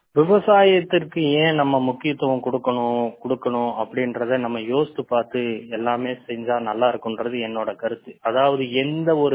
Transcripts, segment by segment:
விவசாயத்திற்கு ஏன் நம்ம முக்கியத்துவம் கொடுக்கணும் கொடுக்கணும் அப்படின்றத நம்ம யோசித்து பார்த்து எல்லாமே செஞ்சா நல்லா இருக்கும்ன்றது என்னோட கருத்து அதாவது எந்த ஒரு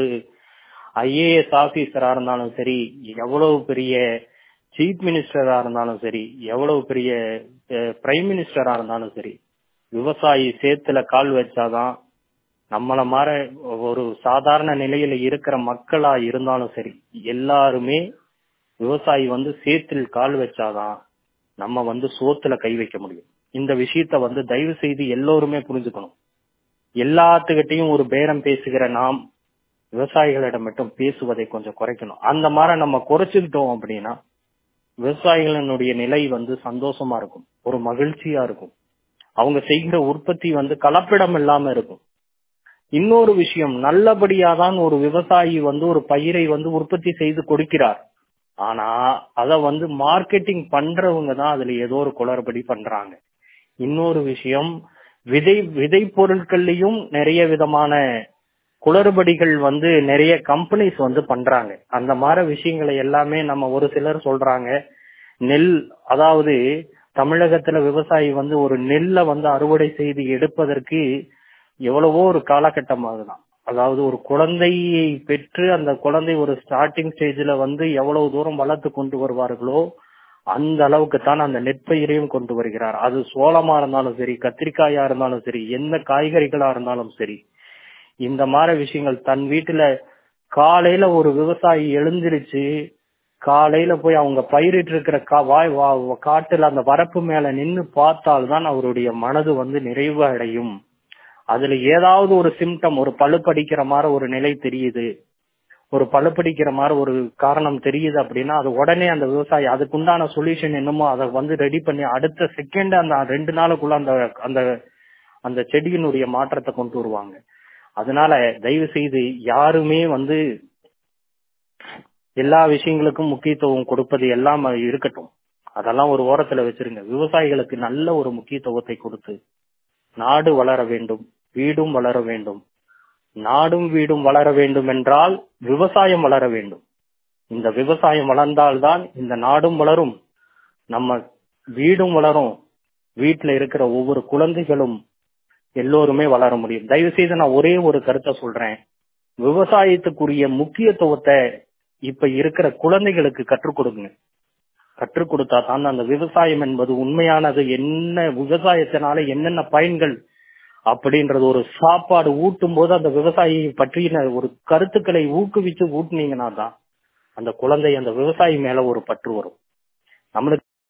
ஐஏஎஸ் ஆபீசரா இருந்தாலும் சரி எவ்வளவு பெரிய சீஃப் மினிஸ்டரா இருந்தாலும் சரி எவ்வளவு பெரிய பிரைம் மினிஸ்டரா இருந்தாலும் சரி விவசாயி சேத்துல கால் வச்சாதான் நம்மள மாற ஒரு சாதாரண நிலையில இருக்கிற மக்களா இருந்தாலும் சரி எல்லாருமே விவசாயி வந்து சேத்தில் கால் வச்சாதான் நம்ம வந்து சோத்துல கை வைக்க முடியும் இந்த விஷயத்த வந்து தயவு செய்து எல்லோருமே புரிஞ்சுக்கணும் எல்லாத்துக்கிட்டையும் ஒரு பேரம் பேசுகிற நாம் விவசாயிகளிடம் மட்டும் பேசுவதை கொஞ்சம் குறைக்கணும் அந்த மாதிரி நம்ம குறைச்சுக்கிட்டோம் அப்படின்னா விவசாயிகளினுடைய நிலை வந்து சந்தோஷமா இருக்கும் ஒரு மகிழ்ச்சியா இருக்கும் அவங்க செய்கிற உற்பத்தி வந்து கலப்பிடம் இல்லாம இருக்கும் இன்னொரு விஷயம் நல்லபடியா தான் ஒரு விவசாயி வந்து ஒரு பயிரை வந்து உற்பத்தி செய்து கொடுக்கிறார் ஆனா அத வந்து மார்க்கெட்டிங் பண்றவங்க தான் அதுல ஏதோ ஒரு குளறுபடி பண்றாங்க இன்னொரு விஷயம் விதை விதை பொருட்கள்லயும் நிறைய விதமான குளறுபடிகள் வந்து நிறைய கம்பெனிஸ் வந்து பண்றாங்க அந்த மாதிரி விஷயங்களை எல்லாமே நம்ம ஒரு சிலர் சொல்றாங்க நெல் அதாவது தமிழகத்துல விவசாயி வந்து ஒரு நெல்லை வந்து அறுவடை செய்து எடுப்பதற்கு எவ்வளவோ ஒரு காலகட்டம் ஆகுதான் அதாவது ஒரு குழந்தையை பெற்று அந்த குழந்தை ஒரு ஸ்டார்டிங் ஸ்டேஜ்ல வந்து எவ்வளவு தூரம் வளர்த்து கொண்டு வருவார்களோ அந்த அளவுக்கு தான் அந்த நெற்பயிரையும் கொண்டு வருகிறார் அது சோளமா இருந்தாலும் சரி கத்திரிக்காயா இருந்தாலும் சரி எந்த காய்கறிகளா இருந்தாலும் சரி இந்த மாதிரி விஷயங்கள் தன் வீட்டுல காலையில ஒரு விவசாயி எழுந்திருச்சு காலையில போய் அவங்க பயிரிட்டு இருக்கிற கா வாய் காட்டுல அந்த வரப்பு மேல நின்னு பார்த்தால்தான் அவருடைய மனது வந்து நிறைவு அடையும் அதுல ஏதாவது ஒரு சிம்டம் ஒரு பழுப்படிக்கிற மாதிரி ஒரு நிலை தெரியுது ஒரு பழுப்படிக்கிற மாதிரி ஒரு காரணம் தெரியுது அப்படின்னா அது உடனே அந்த விவசாயி அதுக்குண்டான சொல்யூஷன் என்னமோ அதை வந்து ரெடி பண்ணி அடுத்த செகண்ட் அந்த ரெண்டு நாளுக்குள்ள அந்த அந்த அந்த செடியினுடைய மாற்றத்தை கொண்டு வருவாங்க அதனால தயவு செய்து யாருமே வந்து எல்லா விஷயங்களுக்கும் முக்கியத்துவம் கொடுப்பது எல்லாம் இருக்கட்டும் அதெல்லாம் ஒரு ஓரத்துல வச்சிருங்க விவசாயிகளுக்கு நல்ல ஒரு முக்கியத்துவத்தை கொடுத்து நாடு வளர வேண்டும் வீடும் வளர வேண்டும் நாடும் வீடும் வளர வேண்டும் என்றால் விவசாயம் வளர வேண்டும் இந்த விவசாயம் வளர்ந்தால்தான் இந்த நாடும் வளரும் நம்ம வீடும் வளரும் வீட்டுல இருக்கிற ஒவ்வொரு குழந்தைகளும் எல்லோருமே வளர முடியும் தயவு செய்து நான் ஒரே ஒரு கருத்தை சொல்றேன் விவசாயத்துக்குரிய முக்கியத்துவத்தை இப்ப இருக்கிற குழந்தைகளுக்கு கற்றுக் கொடுங்க கற்றுக் கொடுத்தா தான் அந்த விவசாயம் என்பது உண்மையானது என்ன விவசாயத்தினால என்னென்ன பயன்கள் அப்படின்றது ஒரு சாப்பாடு ஊட்டும் போது அந்த விவசாயியை பற்றின ஒரு கருத்துக்களை ஊக்குவிச்சு ஊட்டுனீங்கன்னா தான் அந்த குழந்தை அந்த விவசாயி மேல ஒரு பற்று வரும் நம்மளுக்கு